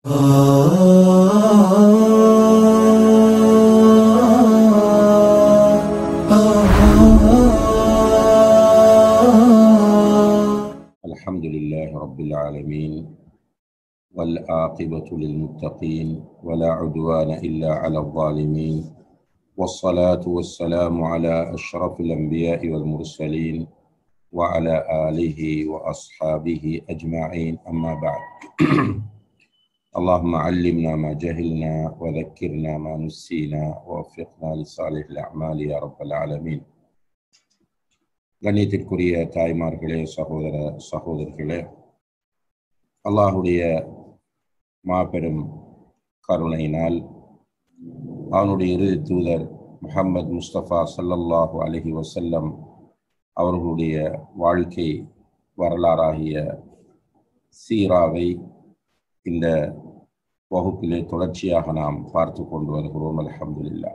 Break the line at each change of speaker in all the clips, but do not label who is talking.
الحمد لله رب العالمين والعاقبة للمتقين ولا عدوان إلا على الظالمين والصلاة والسلام على أشرف الأنبياء والمرسلين وعلى آله وأصحابه أجمعين أما بعد اللهم علمنا ما جهلنا وذكرنا ما نسينا ووفقنا لصالح الأعمال يا رب العالمين கண்ணியத்திற்குரிய தாய்மார்களே சகோதர சகோதரிகளே அல்லாஹுடைய மாபெரும் கருணையினால் அவனுடைய இறுதி தூதர் முஹம்மது முஸ்தபா சல்லல்லாஹு அலஹி வசல்லம் அவர்களுடைய வாழ்க்கை வரலாறாகிய சீராவை இந்த வகுப்பிலே தொடர்ச்சியாக நாம் பார்த்து கொண்டு வருகிறோம் அலமதுல்லா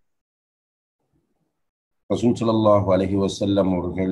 ரசூல் சல்லாஹூ அலஹி வசல்லம் அவர்கள்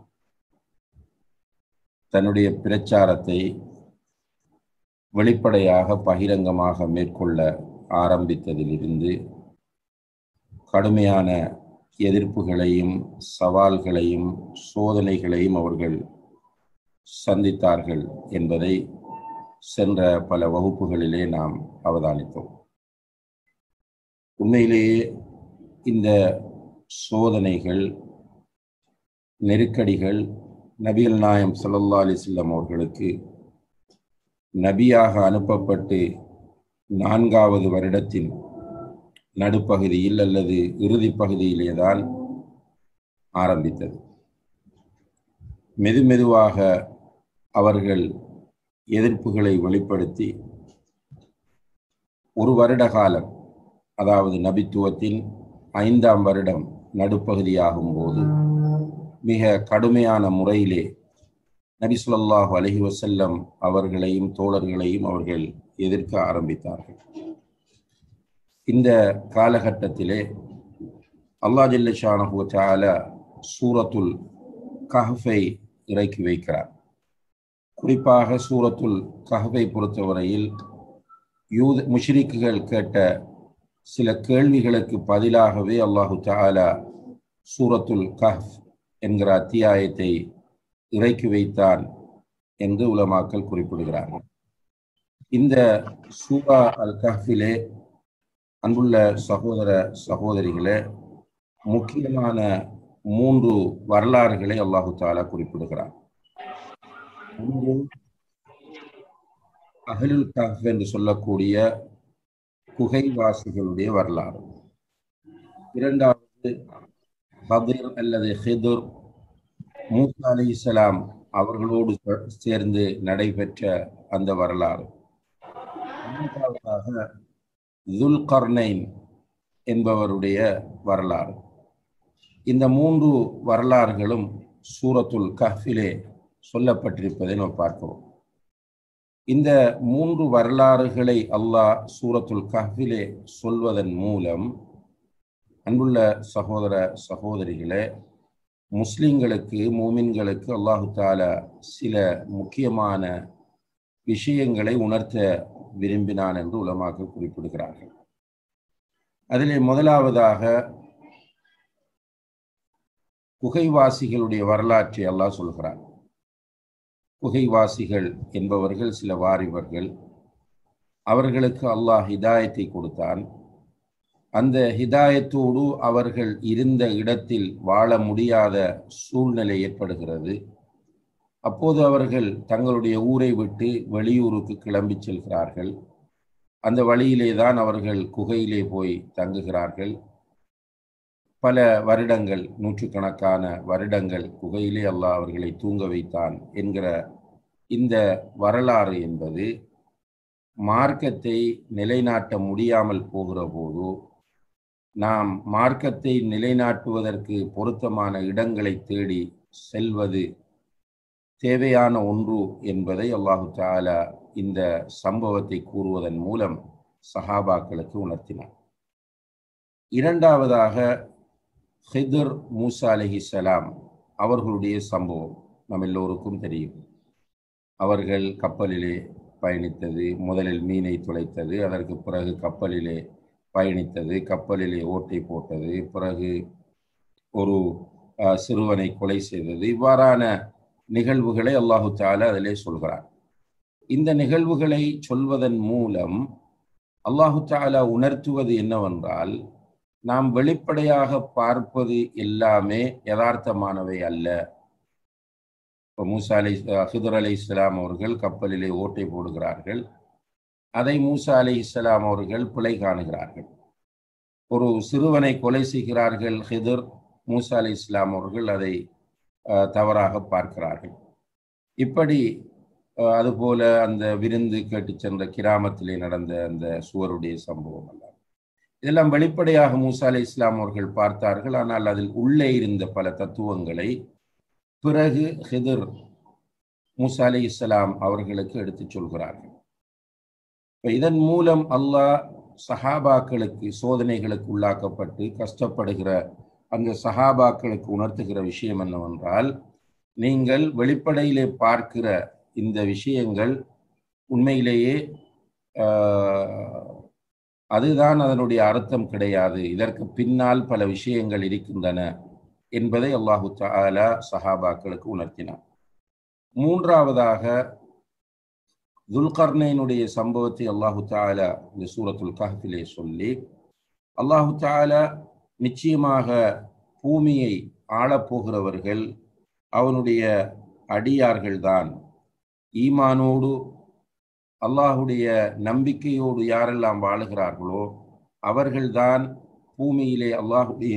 தன்னுடைய பிரச்சாரத்தை வெளிப்படையாக பகிரங்கமாக மேற்கொள்ள ஆரம்பித்ததிலிருந்து கடுமையான எதிர்ப்புகளையும் சவால்களையும் சோதனைகளையும் அவர்கள் சந்தித்தார்கள் என்பதை சென்ற பல வகுப்புகளிலே நாம் அவதானித்தோம் உண்மையிலேயே இந்த சோதனைகள் நெருக்கடிகள் நபிகள் நாயம் சல்லல்லா அலிஸ்லாம் அவர்களுக்கு நபியாக அனுப்பப்பட்டு நான்காவது வருடத்தின் நடுப்பகுதியில் அல்லது இறுதி பகுதியிலே தான் ஆரம்பித்தது மெதுமெதுவாக அவர்கள் எதிர்ப்புகளை வெளிப்படுத்தி ஒரு வருட காலம் அதாவது நபித்துவத்தின் ஐந்தாம் வருடம் நடுப்பகுதியாகும் போது மிக கடுமையான முறையிலே நபி சொல்லாஹு அலஹி வசல்லம் அவர்களையும் தோழர்களையும் அவர்கள் எதிர்க்க ஆரம்பித்தார்கள் இந்த காலகட்டத்திலே அல்லா ஜில்லஷானஹு தால சூரத்துல் கஹ்ஃபை இறக்கி வைக்கிறார் குறிப்பாக சூரத்துல் கஹ்வை பொறுத்தவரையில் யூத முஷ்ரிக்குகள் கேட்ட சில கேள்விகளுக்கு பதிலாகவே அல்லாஹு தாலா சூரத்துல் கஹ் என்கிற அத்தியாயத்தை இறக்கி வைத்தான் என்று உலமாக்கல் குறிப்பிடுகிறார்கள் இந்த சூரா அல் கஹ்ஃபிலே அன்புள்ள சகோதர சகோதரிகளே முக்கியமான மூன்று வரலாறுகளை அல்லாஹு தாலா குறிப்பிடுகிறார் ஒன்று அகலுல் கஹ் என்று சொல்லக்கூடிய குகைவாசிகளுடைய வரலாறு இரண்டாவது ஹதிர் அல்லது ஹிதுர் மூசா அலி இஸ்லாம் அவர்களோடு சேர்ந்து நடைபெற்ற அந்த வரலாறு மூன்றாவதாக துல் கர்னைன் என்பவருடைய வரலாறு இந்த மூன்று வரலாறுகளும் சூரத்துல் கஹ்ஃபிலே சொல்லப்பட்டிருப்பதை நாம் பார்க்கிறோம் இந்த மூன்று வரலாறுகளை அல்லாஹ் சூரத்துல் கஹ்விலே சொல்வதன் மூலம் அன்புள்ள சகோதர சகோதரிகளே முஸ்லிம்களுக்கு மூமின்களுக்கு அல்லாஹு தாலா சில முக்கியமான விஷயங்களை உணர்த்த விரும்பினான் என்று உலமாக்க குறிப்பிடுகிறார்கள் அதிலே முதலாவதாக குகைவாசிகளுடைய வரலாற்றை அல்லாஹ் சொல்கிறார் குகைவாசிகள் என்பவர்கள் சில வாரிபர்கள் அவர்களுக்கு அல்லாஹ் ஹிதாயத்தை கொடுத்தான் அந்த ஹிதாயத்தோடு அவர்கள் இருந்த இடத்தில் வாழ முடியாத சூழ்நிலை ஏற்படுகிறது அப்போது அவர்கள் தங்களுடைய ஊரை விட்டு வெளியூருக்கு கிளம்பி செல்கிறார்கள் அந்த வழியிலே தான் அவர்கள் குகையிலே போய் தங்குகிறார்கள் பல வருடங்கள் நூற்றுக்கணக்கான வருடங்கள் குகையிலே அல்லாஹ் அவர்களை தூங்க வைத்தான் என்கிற இந்த வரலாறு என்பது மார்க்கத்தை நிலைநாட்ட முடியாமல் போகிற போது நாம் மார்க்கத்தை நிலைநாட்டுவதற்கு பொருத்தமான இடங்களை தேடி செல்வது தேவையான ஒன்று என்பதை அல்லாஹு தாலா இந்த சம்பவத்தை கூறுவதன் மூலம் சஹாபாக்களுக்கு உணர்த்தினார் இரண்டாவதாக ஹிதர் மூசா அலிஹிசலாம் அவர்களுடைய சம்பவம் நம் எல்லோருக்கும் தெரியும் அவர்கள் கப்பலிலே பயணித்தது முதலில் மீனை துளைத்தது அதற்கு பிறகு கப்பலிலே பயணித்தது கப்பலிலே ஓட்டை போட்டது பிறகு ஒரு அஹ், சிறுவனை கொலை செய்தது இவ்வாறான நிகழ்வுகளை அல்லாஹு தாலா அதிலே சொல்கிறார் இந்த நிகழ்வுகளை சொல்வதன் மூலம் அல்லாஹு தாலா உணர்த்துவது என்னவென்றால் நாம் வெளிப்படையாக பார்ப்பது எல்லாமே யதார்த்தமானவை அல்ல இப்போ மூசா அலை ஹிதர் அலை இஸ்லாம் அவர்கள் கப்பலிலே ஓட்டை போடுகிறார்கள் அதை மூசா அலை இஸ்லாம் அவர்கள் பிழை காணுகிறார்கள் ஒரு சிறுவனை கொலை செய்கிறார்கள் ஹிதர் மூசா அலை இஸ்லாம் அவர்கள் அதை அஹ், தவறாக பார்க்கிறார்கள் இப்படி அஹ், அதுபோல அந்த விருந்து கேட்டு சென்ற கிராமத்திலே நடந்த அந்த சுவருடைய சம்பவம் அல்ல இதெல்லாம் வெளிப்படையாக மூசா அலை இஸ்லாம் அவர்கள் பார்த்தார்கள் ஆனால் அதில் உள்ளே இருந்த பல தத்துவங்களை பிறகு ஹிதர் மூசா அலை இஸ்லாம் அவர்களுக்கு எடுத்துச் சொல்கிறார்கள் இப்ப இதன் மூலம் அல்லாஹ் சஹாபாக்களுக்கு சோதனைகளுக்கு உள்ளாக்கப்பட்டு கஷ்டப்படுகிற அந்த சஹாபாக்களுக்கு உணர்த்துகிற விஷயம் என்னவென்றால் நீங்கள் வெளிப்படையிலே பார்க்கிற இந்த விஷயங்கள் உண்மையிலேயே ஆஹ், அதுதான் அதனுடைய அர்த்தம் கிடையாது இதற்கு பின்னால் பல விஷயங்கள் இருக்கின்றன என்பதை அல்லாஹு தஆலா சஹாபாக்களுக்கு உணர்த்தினார் மூன்றாவதாக துல்கர்னைனுடைய சம்பவத்தை அல்லாஹு தாலா இந்த சூரத்துல் கஹ்ஃபிலே சொல்லி அல்லாஹு தாலா நிச்சயமாக பூமியை ஆளப்போகிறவர்கள் அவனுடைய அடியார்கள்தான் ஈமானோடு அல்லாஹுடைய நம்பிக்கையோடு யாரெல்லாம் வாழுகிறார்களோ அவர்கள்தான் பூமியிலே அல்லாஹுடைய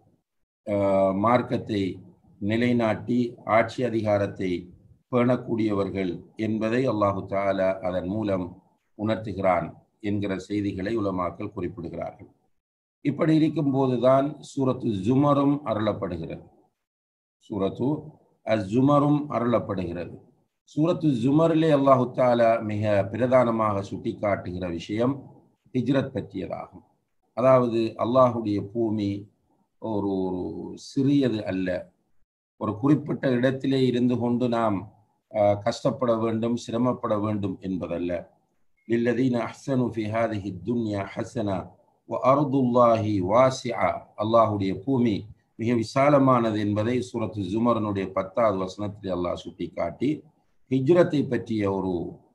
அஹ், மார்க்கத்தை நிலைநாட்டி ஆட்சி அதிகாரத்தை பேணக்கூடியவர்கள் என்பதை அல்லாஹு தாலா அதன் மூலம் உணர்த்துகிறான் என்கிற செய்திகளை உலமாக்கள் குறிப்பிடுகிறார்கள் இப்படி இருக்கும்போதுதான் சூரத்து ஜுமரும் அருளப்படுகிறது சூரத்து அஸ்ஜுமரும் அருளப்படுகிறது சூரத்து ஜுமரிலே அல்லாஹு தாலா மிக பிரதானமாக சுட்டிக்காட்டுகிற விஷயம் ஹிஜ்ரத் பற்றியதாகும் அதாவது அல்லாஹுடைய பூமி ஒரு ஒரு சிறியது அல்ல ஒரு குறிப்பிட்ட இடத்திலே இருந்து கொண்டு நாம் ஆஹ், கஷ்டப்பட வேண்டும் சிரமப்பட வேண்டும் என்பதல்ல للذين أحسنوا في هذه الدنيا حسنة وأرض الله واسعة அல்லாஹுடைய பூமி மிக விசாலமானது என்பதை சூரத்து ஜுமரனுடைய பத்தாவது வசனத்தில் அல்லாஹ் சுட்டிக்காட்டி ஹிஜ்ரத்தை பற்றிய ஒரு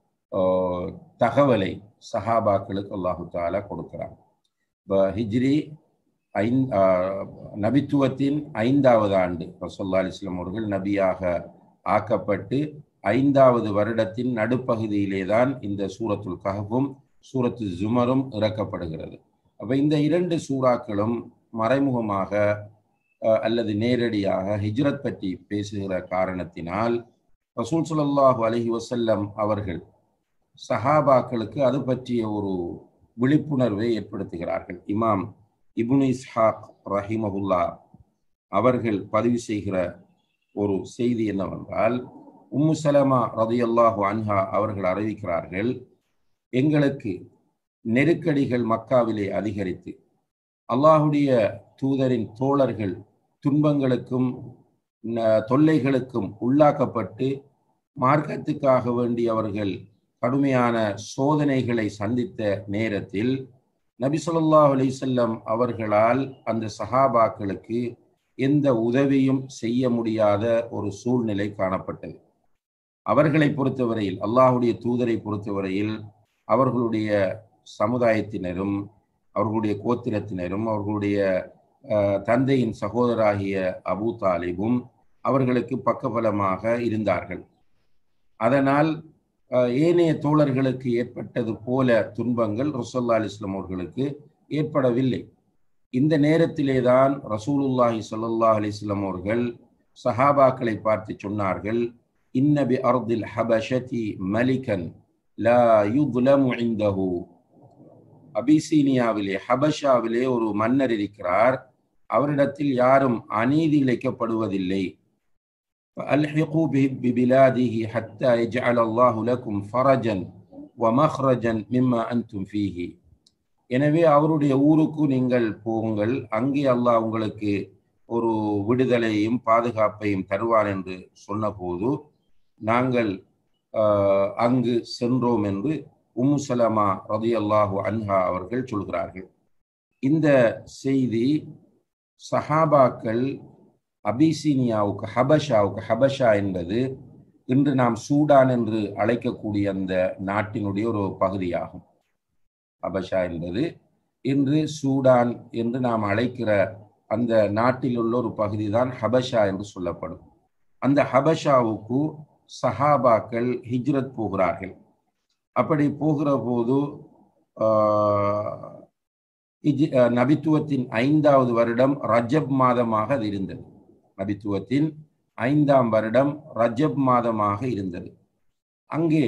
ஆஹ், தகவலை சஹாபாக்களுக்கு அல்லாஹு தாலா கொடுக்கிறான் இப்போ ஹிஜ்ரி ஐந் ஆஹ், நபித்துவத்தின் ஐந்தாவது ஆண்டு ரசோல்லா அலிஸ்லாம் அவர்கள் நபியாக ஆக்கப்பட்டு ஐந்தாவது வருடத்தின் நடுப்பகுதியிலே தான் இந்த சூரத்துல் கஹஃபும் சூரத்து ஜுமரும் இறக்கப்படுகிறது அப்ப இந்த இரண்டு சூறாக்களும் மறைமுகமாக அஹ், அல்லது நேரடியாக ஹிஜ்ரத் பற்றி பேசுகிற காரணத்தினால் ரசூல் ஸல்லல்லாஹு அலைஹி வஸல்லம் அவர்கள் சஹாபாக்களுக்கு அது பற்றிய ஒரு விழிப்புணர்வை ஏற்படுத்துகிறார்கள் இமாம் இப்னு இஸ்ஹாக் ரஹிமஹுல்லா அவர்கள் பதிவு செய்கிற ஒரு செய்தி என்னவென்றால் உம்மு சலமா ரதியல்லாஹு அன்ஹா அவர்கள் அறிவிக்கிறார்கள் எங்களுக்கு நெருக்கடிகள் மக்காவிலே அதிகரித்து அல்லாஹுடைய தூதரின் தோழர்கள் துன்பங்களுக்கும் ந- தொல்லைகளுக்கும் உள்ளாக்கப்பட்டு மார்க்கத்துக்காக வேண்டி அவர்கள் கடுமையான சோதனைகளை சந்தித்த நேரத்தில் நபி ஸல்லல்லாஹு அலைஹி வஸல்லம் அவர்களால் அந்த சஹாபாக்களுக்கு எந்த உதவியும் செய்ய முடியாத ஒரு சூழ்நிலை காணப்பட்டது அவர்களை பொறுத்தவரையில் அல்லாஹுடைய தூதரை பொறுத்தவரையில் அவர்களுடைய சமுதாயத்தினரும் அவர்களுடைய கோத்திரத்தினரும் அவர்களுடைய அஹ், தந்தையின் சகோதராகிய அபூ தாலிபும் அவர்களுக்கு பக்கபலமாக இருந்தார்கள் அதனால் அஹ், ஏனைய தோழர்களுக்கு ஏற்பட்டது போல துன்பங்கள் ரசோல்லா அலிஸ்லாம் அவர்களுக்கு ஏற்படவில்லை இந்த நேரத்திலே தான் ரசூலுல்லாஹி ஸல்லல்லாஹு அலைஹி வஸல்லம் அவர்கள் சஹாபாக்களை பார்த்து சொன்னார்கள் இன்ன பி அர்தில் ஹபஷதி மலிகன் லா யுظلم عنده அபிசீனியாவிலே ஹபஷாவிலே ஒரு மன்னர் இருக்கிறார் அவரிடத்தில் யாரும் அநீதி இழைக்கப்படுவதில்லை فألحقوا به- ببلاده حتى يجعل الله لكم فرجا ومخرجا مما أنتم فيه எனவே அவருடைய ஊருக்கு நீங்கள் போங்கள் அங்கே அல்லாஹ் உங்களுக்கு ஒரு விடுதலையும் பாதுகாப்பையும் தருவார் என்று சொன்னபோது நாங்கள் ஆஹ், அங்கு சென்றோம் என்று உம்மு சலமா ரதியல்லாஹு அன்ஹா அவர்கள் சொல்கிறார்கள் இந்த செய்தி சஹாபாக்கள் அபிசீனியாவுக்கு ஹபஷாவுக்கு ஹபஷா என்பது இன்று நாம் சூடான் என்று அழைக்கக்கூடிய அந்த நாட்டினுடைய ஒரு பகுதியாகும் ஹபஷா என்பது இன்று சூடான் என்று நாம் அழைக்கிற அந்த நாட்டில் உள்ள ஒரு பகுதி தான் ஹபஷா என்று சொல்லப்படும் அந்த ஹபஷாவுக்கு சஹாபாக்கள் ஹிஜ்ரத் போகிறார்கள் அப்படி போகிற போது ஆஹ், ஹிஜ்- அஹ், நபித்துவத்தின் ஐந்தாவது வருடம் ரஜப் மாதமாக அது இருந்தது நபித்துவத்தின் ஐந்தாம் வருடம் ரஜப் மாதமாக இருந்தது அங்கே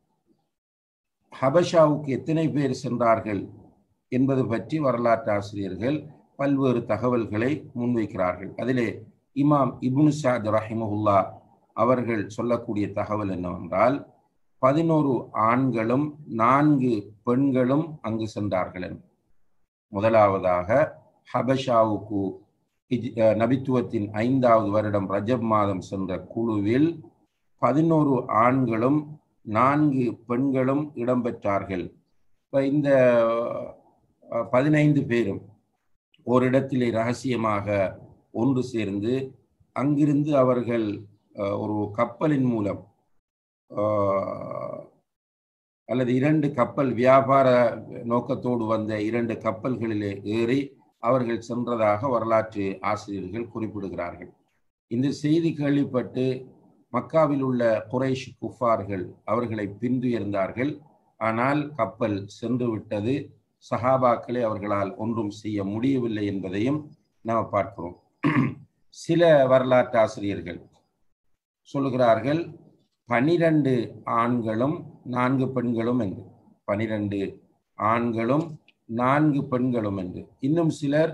ஹபஷாவுக்கு எத்தனை பேர் சென்றார்கள் என்பது பற்றி வரலாற்று ஆசிரியர்கள் பல்வேறு தகவல்களை முன்வைக்கிறார்கள் அதிலே இமாம் இப்னு சாத் ரஹிமஹுல்லா அவர்கள் சொல்லக்கூடிய தகவல் என்னவென்றால் பதினோரு ஆண்களும் நான்கு பெண்களும் அங்கு சென்றார்கள் என்று. முதலாவதாக ஹபஷாவுக்கு ஹிஜ்- அஹ் நபித்துவத்தின் ஐந்தாவது வருடம் ரஜப் மாதம் சென்ற குழுவில் பதினோரு ஆண்களும் நான்கு பெண்களும் இடம்பெற்றார்கள் இப்ப இந்த அஹ், பதினைந்து பேரும் ஓரிடத்திலே ரகசியமாக ஒன்று சேர்ந்து அங்கிருந்து அவர்கள் அஹ், ஒரு கப்பலின் மூலம் அஹ், அல்லது இரண்டு கப்பல் வியாபார நோக்கத்தோடு வந்த இரண்டு கப்பல்களிலே ஏறி அவர்கள் சென்றதாக வரலாற்று ஆசிரியர்கள் குறிப்பிடுகிறார்கள் இந்த செய்தி கேள்விப்பட்டு மக்காவில் உள்ள குறைஷ் குஃபார்கள் அவர்களை பின்துயர்ந்தார்கள் ஆனால் கப்பல் சென்று விட்டது சஹாபாக்களை அவர்களால் ஒன்றும் செய்ய முடியவில்லை என்பதையும் நாம் பார்க்கிறோம் சில வரலாற்று ஆசிரியர்கள் சொல்லுகிறார்கள் பனிரெண்டு ஆண்களும் நான்கு பெண்களும் என்று பனிரெண்டு ஆண்களும் நான்கு பெண்களும் என்று இன்னும் சிலர்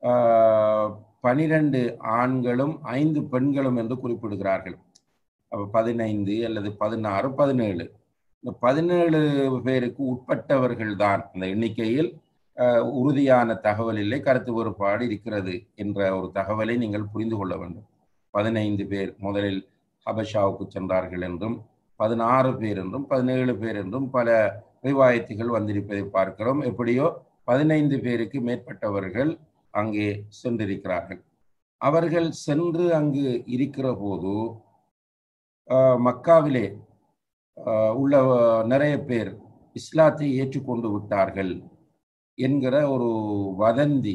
ஆஹ், பனிரெண்டு ஆண்களும் ஐந்து பெண்களும் என்று குறிப்பிடுகிறார்கள் அப்ப பதினைந்து அல்லது பதினாறு பதினேழு இந்த பதினேழு பேருக்கு உட்பட்டவர்கள் தான் அந்த எண்ணிக்கையில் ஆஹ், உறுதியான தகவல் இல்லை கருத்து வேறுபாடு இருக்கிறது என்ற ஒரு தகவலை நீங்கள் புரிந்து கொள்ள வேண்டும் பதினைந்து பேர் முதலில் ஹபஷாவுக்கு சென்றார்கள் என்றும் பதினாறு பேர் என்றும் பதினேழு பேர் என்றும் பல ரிவாயத்துகள் வந்திருப்பதை பார்க்கிறோம் எப்படியோ பதினைந்து பேருக்கு மேற்பட்டவர்கள் அங்கே சென்றிருக்கிறார்கள் அவர்கள் சென்று அங்கு இருக்கிற போது ஆஹ், மக்காவிலே ஆஹ், உள்ள நிறைய பேர் இஸ்லாத்தை ஏற்றுக்கொண்டு விட்டார்கள் என்கிற ஒரு வதந்தி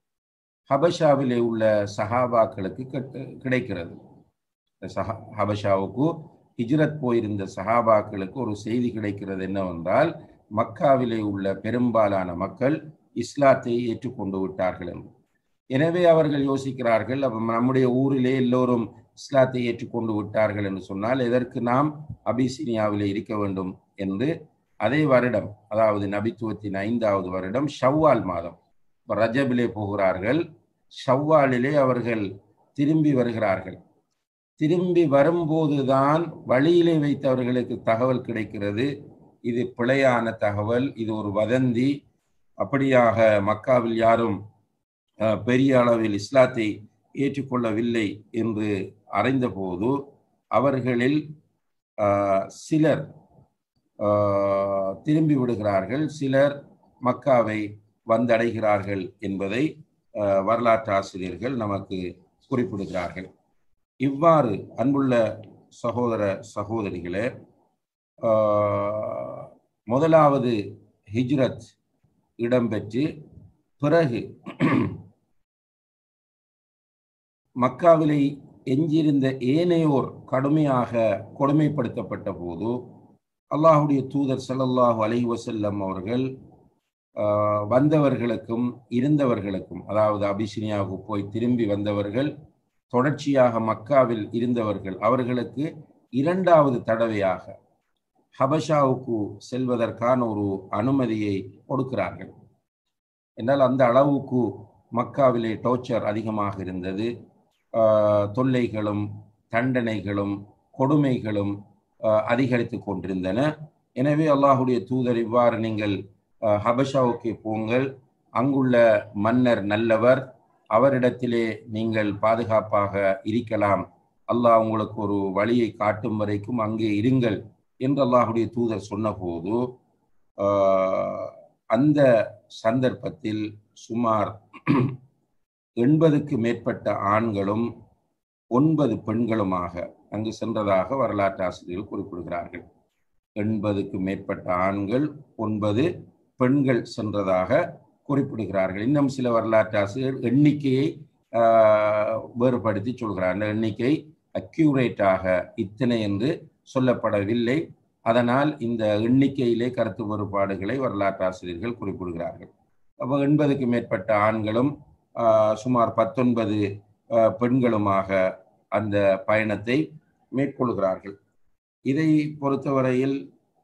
ஹபஷாவிலே உள்ள சஹாபாக்களுக்கு கெட்டு- கிடைக்கிறது இந்த சஹா ஹபஷாவுக்கு ஹிஜ்ரத் போயிருந்த சஹாபாக்களுக்கு ஒரு செய்தி கிடைக்கிறது என்னவென்றால் மக்காவிலே உள்ள பெரும்பாலான மக்கள் இஸ்லாத்தை ஏற்றுக்கொண்டு விட்டார்கள் என்று எனவே அவர்கள் யோசிக்கிறார்கள் அப்ப நம்முடைய ஊரிலே எல்லோரும் இஸ்லாத்தை ஏற்றுக்கொண்டு விட்டார்கள் என்று சொன்னால் எதற்கு நாம் அபிசீனியாவிலே இருக்க வேண்டும் என்று அதே வருடம் அதாவது நபித்துவத்தின் ஐந்தாவது வருடம் ஷவ்வால் மாதம் இப்ப ரஜபிலே போகிறார்கள் ஷவ்வாலிலே அவர்கள் திரும்பி வருகிறார்கள் திரும்பி வரும்போதுதான் வழியிலே வைத்தவர்களுக்கு தகவல் கிடைக்கிறது இது பிழையான தகவல் இது ஒரு வதந்தி அப்படியாக மக்காவில் யாரும் அஹ், பெரிய அளவில் இஸ்லாத்தை ஏற்றுக்கொள்ளவில்லை என்று அறிந்தபோது அவர்களில் அஹ், சிலர் அஹ், திரும்பி விடுகிறார்கள் சிலர் மக்காவை வந்தடைகிறார்கள் என்பதை அஹ், வரலாற்று ஆசிரியர்கள் நமக்கு குறிப்பிடுகிறார்கள் இவ்வாறு அன்புள்ள சகோதர சகோதரிகளே ஆஹ், முதலாவது ஹிஜ்ரத் இடம்பெற்று பிறகு மக்காவிலே எஞ்சியிருந்த ஏனையோர் கடுமையாக கொடுமைப்படுத்தப்பட்ட போது அல்லாஹுடைய தூதர் ஸல்லல்லாஹு அலைஹி வஸல்லம் அவர்கள் ஆஹ், வந்தவர்களுக்கும் இருந்தவர்களுக்கும் அதாவது அபிசினியாவுக்கு போய் திரும்பி வந்தவர்கள் தொடர்ச்சியாக மக்காவில் இருந்தவர்கள் அவர்களுக்கு இரண்டாவது தடவையாக ஹபஷாவுக்கு செல்வதற்கான ஒரு அனுமதியை கொடுக்கிறார்கள் என்றால் அந்த அளவுக்கு மக்காவிலே டோர்ச்சர் அதிகமாக இருந்தது ஆஹ், தொல்லைகளும் தண்டனைகளும் கொடுமைகளும் ஆஹ், அதிகரித்து கொண்டிருந்தன எனவே அல்லாஹுடைய தூதர் இவ்வாறு நீங்கள் ஆஹ், ஹபஷாவுக்கு போங்கள் அங்குள்ள மன்னர் நல்லவர் அவரிடத்திலே நீங்கள் பாதுகாப்பாக இருக்கலாம் அல்லாஹ் உங்களுக்கு ஒரு வழியை காட்டும் வரைக்கும் அங்கே இருங்கள் என்று அல்லாஹுடைய தூதர் சொன்னபோது அந்த சந்தர்ப்பத்தில் சுமார் எண்பதுக்கு மேற்பட்ட ஆண்களும் ஒன்பது பெண்களுமாக அங்கு சென்றதாக வரலாற்று ஆசிரியர்கள் குறிப்பிடுகிறார்கள் எண்பதுக்கு மேற்பட்ட ஆண்கள் ஒன்பது பெண்கள் சென்றதாக குறிப்பிடுகிறார்கள் இன்னும் சில வரலாற்று ஆசிரியர் எண்ணிக்கையை வேறுபடுத்தி சொல்கிறார் அந்த எண்ணிக்கை அக்யூரேட்டாக இத்தனை என்று சொல்லப்படவில்லை அதனால் இந்த எண்ணிக்கையிலே கருத்து வேறுபாடுகளை வரலாற்று ஆசிரியர்கள் குறிப்பிடுகிறார்கள் அப்போ எண்பதுக்கு மேற்பட்ட ஆண்களும் சுமார் பத்தொன்பது பெண்களுமாக அந்த பயணத்தை மேற்கொள்கிறார்கள் இதை பொறுத்தவரையில்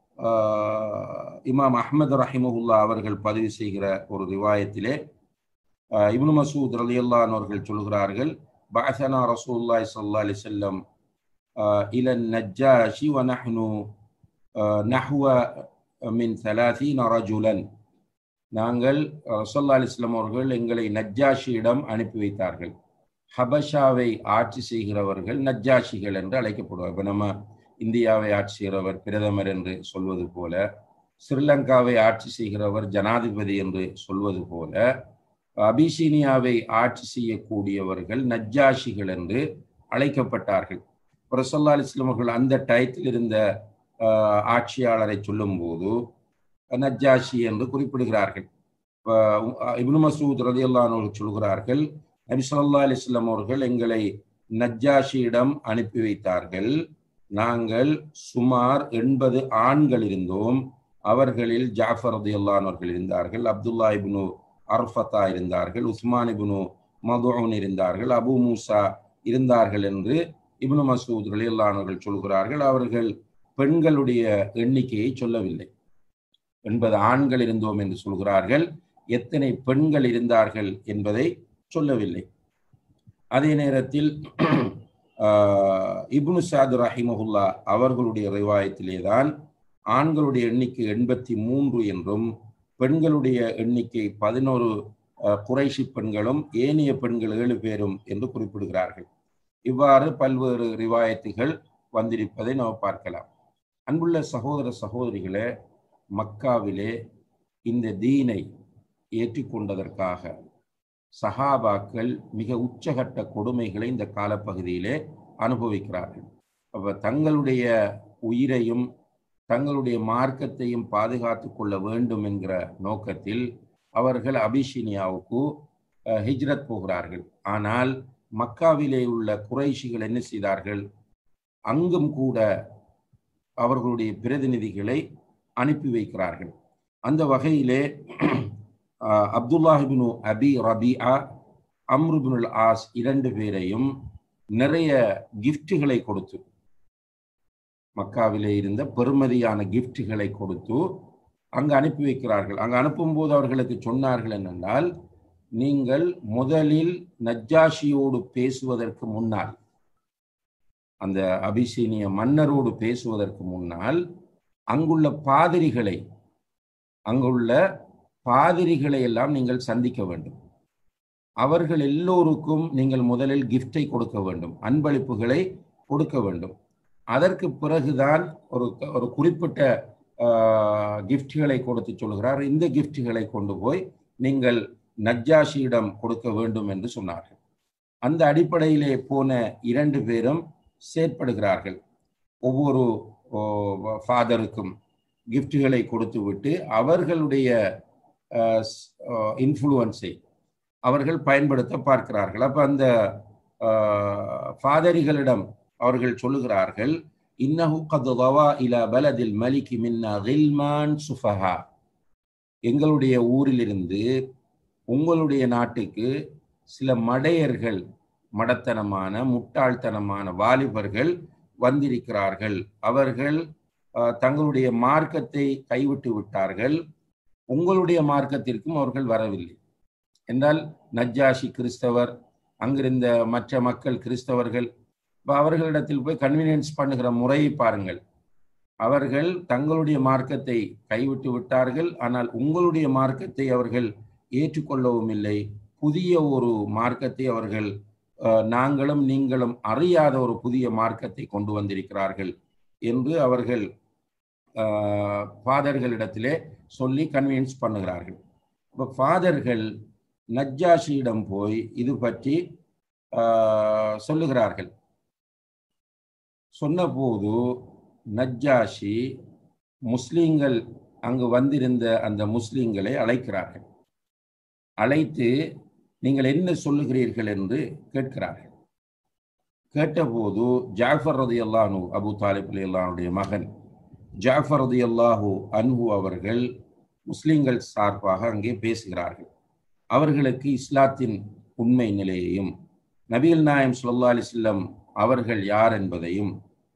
இமாம் அஹமது ரஹிமஹுல்லா அவர்கள் பதிவு செய்கிற ஒரு ரிவாயத்திலே இப்னு மசூத் ரலியல்லான் அவர்கள் சொல்கிறார்கள் பாசனா ரசூல்லாய் சல்லா அலி செல்லம் இலன் நஜ்ஜாஷி வ நஹ்னு நஹ்வ மின் சலாசீன ரஜுலன் நாங்கள் ரசல்லா அலிஸ்லாம் அவர்கள் எங்களை நஜ்ஜாஷியிடம் அனுப்பி வைத்தார்கள் ஹபஷாவை ஆட்சி செய்கிறவர்கள் நஜ்ஜாஷிகள் என்று அழைக்கப்படுவார் இப்போ நம்ம இந்தியாவை ஆட்சி செய்கிறவர் பிரதமர் என்று சொல்வது போல ஸ்ரீலங்காவை ஆட்சி செய்கிறவர் ஜனாதிபதி என்று சொல்வது போல அபிசீனியாவை ஆட்சி செய்யக்கூடியவர்கள் நஜ்ஜாஷிகள் என்று அழைக்கப்பட்டார்கள் ரசல்லா அலிஸ்லாம் அவர்கள் அந்த டயத்தில் இருந்த ஆட்சியாளரை சொல்லும்போது நஜ்ஜாஷி என்று குறிப்பிடுகிறார்கள் இப்னு மசூத் ரதியல்லானவர்கள் சொல்கிறார்கள் நபி சொல்லா அலிஸ்லாம் அவர்கள் எங்களை நஜ்ஜாஷியிடம் அனுப்பி வைத்தார்கள் நாங்கள் சுமார் எண்பது ஆண்கள் இருந்தோம் அவர்களில் ஜாஃபர் ரதியல்லானவர்கள் இருந்தார்கள் அப்துல்லா இப்னு அர்ஃபத்தா இருந்தார்கள் உஸ்மான் இப்னு மதுன் இருந்தார்கள் அபு மூசா இருந்தார்கள் என்று இப்னு மசூத் ரலியல்லானவர்கள் சொல்கிறார்கள் அவர்கள் பெண்களுடைய எண்ணிக்கையை சொல்லவில்லை எண்பது ஆண்கள் இருந்தோம் என்று சொல்கிறார்கள் எத்தனை பெண்கள் இருந்தார்கள் என்பதை சொல்லவில்லை அதே நேரத்தில் இப்னு சாத் ரஹிமஹுல்லா அவர்களுடைய ரிவாயத்திலே தான் ஆண்களுடைய எண்ணிக்கை எண்பத்தி மூன்று என்றும் பெண்களுடைய எண்ணிக்கை பதினோரு குறைஷி பெண்களும் ஏனைய பெண்கள் ஏழு பேரும் என்று குறிப்பிடுகிறார்கள் இவ்வாறு பல்வேறு ரிவாயத்துகள் வந்திருப்பதை நாம் பார்க்கலாம் அன்புள்ள சகோதர சகோதரிகளே மக்காவிலே இந்த தீனை ஏற்றுக்கொண்டதற்காக சஹாபாக்கள் மிக உச்சகட்ட கொடுமைகளை இந்த காலப்பகுதியிலே அனுபவிக்கிறார்கள் அப்ப தங்களுடைய உயிரையும் தங்களுடைய மார்க்கத்தையும் பாதுகாத்து கொள்ள வேண்டும் என்கிற நோக்கத்தில் அவர்கள் அபிஷினியாவுக்கு ஹிஜ்ரத் போகிறார்கள் ஆனால் மக்காவிலே உள்ள குறைஷிகள் என்ன செய்தார்கள் அங்கும் கூட அவர்களுடைய பிரதிநிதிகளை அனுப்பி வைக்கிறார்கள் அந்த வகையிலே அப்துல்லாஹிபினு அபி ரபியா அம்ருபினுல் ஆஸ் இரண்டு பேரையும் நிறைய கிஃப்டுகளை கொடுத்து மக்காவிலே இருந்த பெருமதியான கிஃப்டுகளை கொடுத்து அங்கு அனுப்பி வைக்கிறார்கள் அங்கு அனுப்பும்போது அவர்களுக்கு சொன்னார்கள் என்னென்றால் நீங்கள் முதலில் நஜ்ஜாஷியோடு பேசுவதற்கு முன்னால் அந்த அபிசீனிய மன்னரோடு பேசுவதற்கு முன்னால் அங்குள்ள பாதிரிகளை அங்குள்ள பாதிரிகளை எல்லாம் நீங்கள் சந்திக்க வேண்டும் அவர்கள் எல்லோருக்கும் நீங்கள் முதலில் கிஃப்டை கொடுக்க வேண்டும் அன்பளிப்புகளை கொடுக்க வேண்டும் அதற்கு பிறகுதான் ஒரு ஒரு குறிப்பிட்ட கிஃப்ட்களை கொடுத்து சொல்கிறார் இந்த கிஃப்ட்களை கொண்டு போய் நீங்கள் நஜ்ஜாஷியிடம் கொடுக்க வேண்டும் என்று சொன்னார்கள் அந்த அடிப்படையிலே போன இரண்டு பேரும் செயற்படுகிறார்கள் ஒவ்வொரு ஃபாதருக்கும் கிஃப்ட்களை கொடுத்து விட்டு அவர்களுடைய இன்ஃப்ளூவன்ஸை அவர்கள் பயன்படுத்த பார்க்கிறார்கள் அப்போ அந்த ஃபாதரிகளிடம் அவர்கள் சொல்லுகிறார்கள் இன்னஹு கத் தவா இலா பலதில் மலிகி மின்னா கில்மான் சுஃபஹா எங்களுடைய ஊரிலிருந்து உங்களுடைய நாட்டுக்கு சில மடையர்கள் மடத்தனமான முட்டாள்தனமான வாலிபர்கள் வந்திருக்கிறார்கள் அவர்கள் தங்களுடைய மார்க்கத்தை கைவிட்டு விட்டார்கள் உங்களுடைய மார்க்கத்திற்கும் அவர்கள் வரவில்லை என்றால் நஜ்ஜாஷி கிறிஸ்தவர் அங்கிருந்த மற்ற மக்கள் கிறிஸ்தவர்கள் அவர்களிடத்தில் போய் கன்வீனியன்ஸ் பண்ணுகிற முறையை பாருங்கள் அவர்கள் தங்களுடைய மார்க்கத்தை கைவிட்டு விட்டார்கள் ஆனால் உங்களுடைய மார்க்கத்தை அவர்கள் ஏற்றுக்கொள்ளவும் இல்லை புதிய ஒரு மார்க்கத்தை அவர்கள் நாங்களும் நீங்களும் அறியாத ஒரு புதிய மார்க்கத்தை கொண்டு வந்திருக்கிறார்கள் என்று அவர்கள் ஃபாதர்களிடத்திலே சொல்லி கன்வின்ஸ் பண்ணுகிறார்கள் இப்போ ஃபாதர்கள் நஜ்ஜாஷியிடம் போய் இது பற்றி சொல்லுகிறார்கள் சொன்னபோது நஜ்ஜாஷி முஸ்லீம்கள் அங்கு வந்திருந்த அந்த முஸ்லீம்களை அழைக்கிறார்கள் அழைத்து நீங்கள் என்ன சொல்லுகிறீர்கள் என்று கேட்கிறார்கள் கேட்டபோது ஜாஃபர் ரதி அல்லாஹூ அபு தாலிப் அலி அல்லாஹுடைய மகன் ஜாஃபர் ரதி அல்லாஹூ அன்ஹு அவர்கள் முஸ்லீம்கள் சார்பாக அங்கே பேசுகிறார்கள் அவர்களுக்கு இஸ்லாத்தின் உண்மை நிலையையும் நபிகள் நாயம் சுல்லா அலிஸ்லம் அவர்கள் யார் என்பதையும்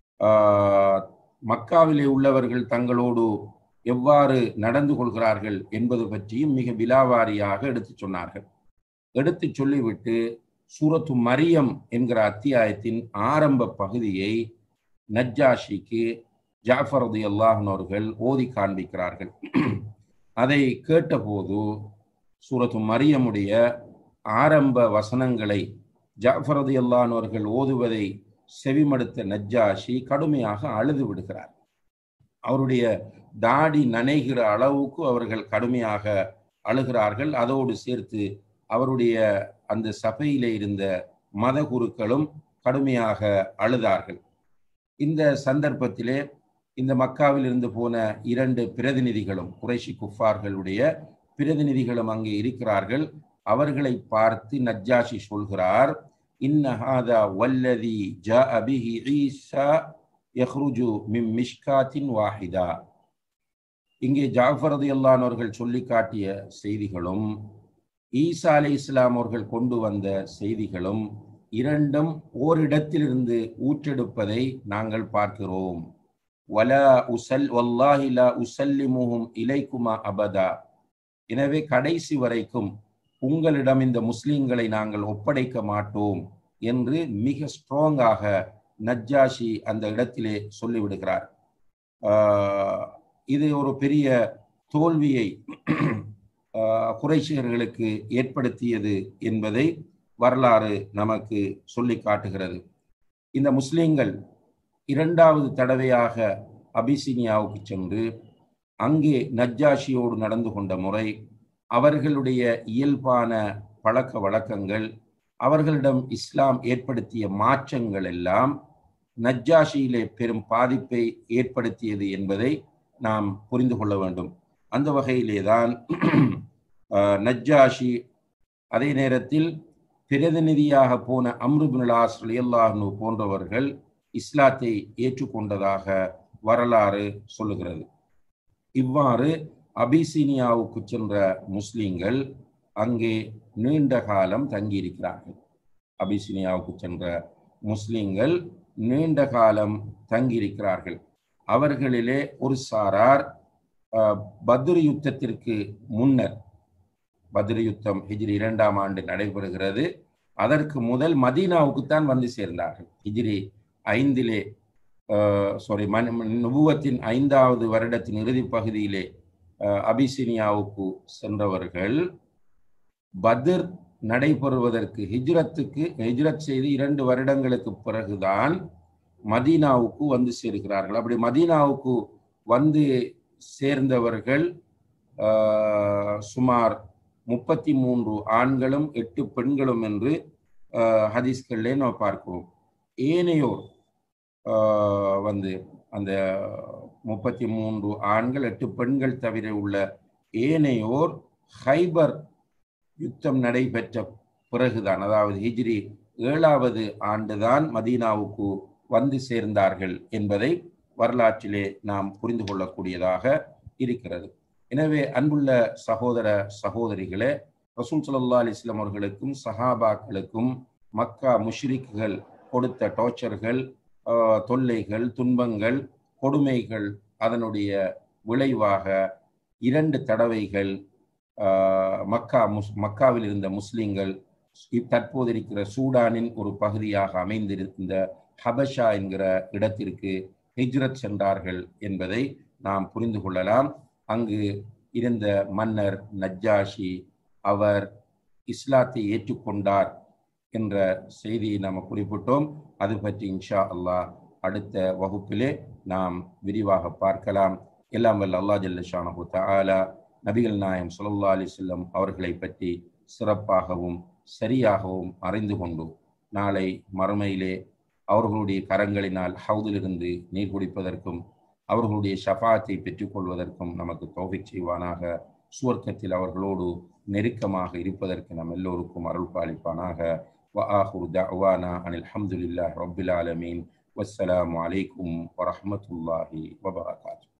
மக்காவிலே உள்ளவர்கள் தங்களோடு எவ்வாறு நடந்து கொள்கிறார்கள் என்பது பற்றியும் மிக விலாவாரியாக எடுத்து சொன்னார்கள் எடுத்து சொல்லிவிட்டு சூரத்து மரியம் என்கிற அத்தியாயத்தின் ஆரம்ப பகுதியை நஜ்ஜாஷிக்கு ஜாஃபரது அல்லாஹனவர்கள் ஓதி காண்பிக்கிறார்கள் அதை கேட்டபோது சூரத்து மரியமுடைய ஆரம்ப வசனங்களை ஜாஃபரது அல்லானவர்கள் ஓதுவதை செவிமடுத்த நஜ்ஜாஷி கடுமையாக அழுது விடுகிறார் அவருடைய தாடி நனைகிற அளவுக்கு அவர்கள் கடுமையாக அழுகிறார்கள் அதோடு சேர்த்து அவருடைய அந்த சபையிலே இருந்த மத குருக்களும் கடுமையாக அழுதார்கள் இந்த சந்தர்ப்பத்திலே இந்த மக்காவில் இருந்து போன இரண்டு பிரதிநிதிகளும் குறைஷி குஃபார்களுடைய பிரதிநிதிகளும் அங்கே இருக்கிறார்கள் அவர்களை பார்த்து நஜ்ஜாஷி சொல்கிறார் இன்னஹாதா வல்லதி ஜா அபிஹி ஈசா யஹ்ருஜு மிம் மிஷ்காத்தின் வாஹிதா இங்கே ஜாஃபரது அல்லானவர்கள் சொல்லி காட்டிய செய்திகளும் ஈசா அலி இஸ்லாம் அவர்கள் கொண்டு வந்த செய்திகளும் இரண்டும் ஓரிடத்திலிருந்து ஊற்றெடுப்பதை நாங்கள் பார்க்கிறோம் வலா உசல் வல்லாஹிலா உசல்லிமுஹும் இலைக்குமா அபதா எனவே கடைசி வரைக்கும் உங்களிடம் இந்த முஸ்லிம்களை நாங்கள் ஒப்படைக்க மாட்டோம் என்று மிக ஸ்ட்ராங்காக நஜ்ஜாஷி அந்த இடத்திலே சொல்லிவிடுகிறார் இது ஒரு பெரிய தோல்வியை குறைசியர்களுக்கு ஏற்படுத்தியது என்பதை வரலாறு நமக்கு சொல்லி காட்டுகிறது இந்த முஸ்லிம்கள் இரண்டாவது தடவையாக அபிசினியாவுக்கு சென்று அங்கே நஜ்ஜாஷியோடு நடந்து கொண்ட முறை அவர்களுடைய இயல்பான பழக்க வழக்கங்கள் அவர்களிடம் இஸ்லாம் ஏற்படுத்திய மாற்றங்கள் எல்லாம் நஜ்ஜாஷியிலே பெரும் பாதிப்பை ஏற்படுத்தியது என்பதை நாம் புரிந்து கொள்ள வேண்டும் அந்த வகையிலே தான் நஜ்ஜாஷி அதே நேரத்தில் பிரதிநிதியாக போன அம்ருபின்லாஸ் அலியல்லாஹ்னு போன்றவர்கள் இஸ்லாத்தை ஏற்றுக்கொண்டதாக வரலாறு சொல்லுகிறது இவ்வாறு அபிசீனியாவுக்கு சென்ற முஸ்லிம்கள் அங்கே நீண்ட காலம் தங்கியிருக்கிறார்கள் அபிசீனியாவுக்கு சென்ற முஸ்லிம்கள் நீண்ட காலம் தங்கியிருக்கிறார்கள் அவர்களிலே ஒரு சாரார் பத்ரு யுத்தத்திற்கு முன்னர் பத்ரு யுத்தம் ஹிஜ்ரி இரண்டாம் ஆண்டு நடைபெறுகிறது அதற்கு முதல் மதீனாவுக்குத்தான் வந்து சேர்ந்தார்கள் ஹிஜ்ரி ஐந்திலே சாரி நுபுவத்தின் ஐந்தாவது வருடத்தின் இறுதி பகுதியிலே அபிசினியாவுக்கு சென்றவர்கள் பத்ர் நடைபெறுவதற்கு ஹிஜ்ரத்துக்கு ஹிஜ்ரத் செய்து இரண்டு வருடங்களுக்கு பிறகுதான் மதீனாவுக்கு வந்து சேர்கிறார்கள் அப்படி மதீனாவுக்கு வந்து சேர்ந்தவர்கள் சுமார் முப்பத்தி மூன்று ஆண்களும் எட்டு பெண்களும் என்று ஹதீஸ்களிலே நாம் பார்க்கிறோம் ஏனையோர் வந்து அந்த முப்பத்தி மூன்று ஆண்கள் எட்டு பெண்கள் தவிர உள்ள ஏனையோர் ஹைபர் யுத்தம் நடைபெற்ற பிறகுதான் அதாவது ஹிஜ்ரி ஏழாவது ஆண்டுதான் மதீனாவுக்கு வந்து சேர்ந்தார்கள் என்பதை வரலாற்றிலே நாம் புரிந்து கொள்ளக்கூடியதாக இருக்கிறது எனவே அன்புள்ள சகோதர சகோதரிகளே ரசூல் சல்லா அலிஸ்லாம் அவர்களுக்கும் சஹாபாக்களுக்கும் மக்கா முஷ்ரிக்குகள் கொடுத்த டார்ச்சர்கள் தொல்லைகள் துன்பங்கள் கொடுமைகள் அதனுடைய விளைவாக இரண்டு தடவைகள் மக்கா முஸ் மக்காவில் இருந்த முஸ்லிம்கள் தற்போது இருக்கிற சூடானின் ஒரு பகுதியாக அமைந்திருந்த ஹபஷா என்கிற இடத்திற்கு ஹிஜ்ரத் சென்றார்கள் என்பதை நாம் புரிந்து கொள்ளலாம் அங்கு இருந்த மன்னர் நஜ்ஜாஷி அவர் இஸ்லாத்தை ஏற்றுக்கொண்டார் என்ற செய்தியை நாம் குறிப்பிட்டோம் அது பற்றி இன்ஷா அல்லாஹ் அடுத்த வகுப்பிலே நாம் விரிவாக பார்க்கலாம் எல்லாம் வல்ல அல்லா ஜல்லஷானஹு தஆலா நபிகள் நாயம் சுல்லா அலி செல்லம் அவர்களை பற்றி சிறப்பாகவும் சரியாகவும் அறிந்து கொண்டு நாளை மறுமையிலே அவர்களுடைய கரங்களினால் ஹவுதிலிருந்து நீர் குடிப்பதற்கும் அவர்களுடைய ஷஃபாத்தை பெற்றுக்கொள்வதற்கும் நமக்கு தௌஃபிக் செய்வானாக சுவர்க்கத்தில் அவர்களோடு நெருக்கமாக இருப்பதற்கு நம் எல்லோருக்கும் அருள் பாலிப்பானாக وآخر دعوانا أن الحمد لله رب العالمين والسلام عليكم ورحمة الله وبركاته